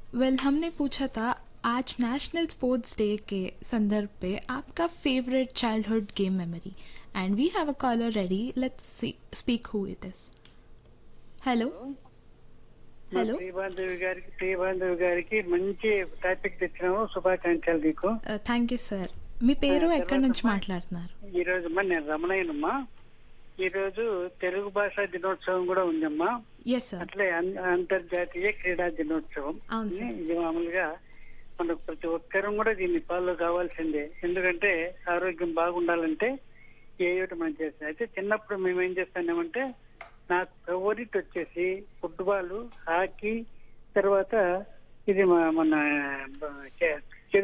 Well हमने पूछा था आज नेशनल स्पोर्ट्स डे के संदर्भ पे आपका favourite childhood game memory and we have a caller ready let's speak who it is hello hello Sribandhavi గారికి శ్రీబాంధవి గారికి మంచి టాపిక్ తెచ్చినాము శుభాకాంక్షలు నీకు థ్యాంక్ యూ సార్ మీ పేరు ఆ, ఎక్కడి నుంచి తర్వాత మాట్లాడుతున్నారు ఈ రోజు అమ్మా నేను రమణయ్యనమ్మా ఈ రోజు తెలుగు భాషా దినోత్సవం కూడా ఉందమ్మా ఎస్ సార్ అట్లే అన్- అంతర్జాతీయ క్రీడా దినోత్సవం అవును సార్. ఇది మామూలుగా మనకు ప్రతి ఒక్కరం కూడా దీన్ని ఫాలో కావాల్సిందే ఎందుకంటే ఆరోగ్యం బాగుండాలంటే ఏ ఒకటి మనం చేస్తాం అయితే చిన్నప్పుడు మేము ఏం చేస్తామంటే నాకు ఫేవరెట్ వచ్చేసి ఫుట్బాల్ హాకీ తర్వాత ఇది మా- మన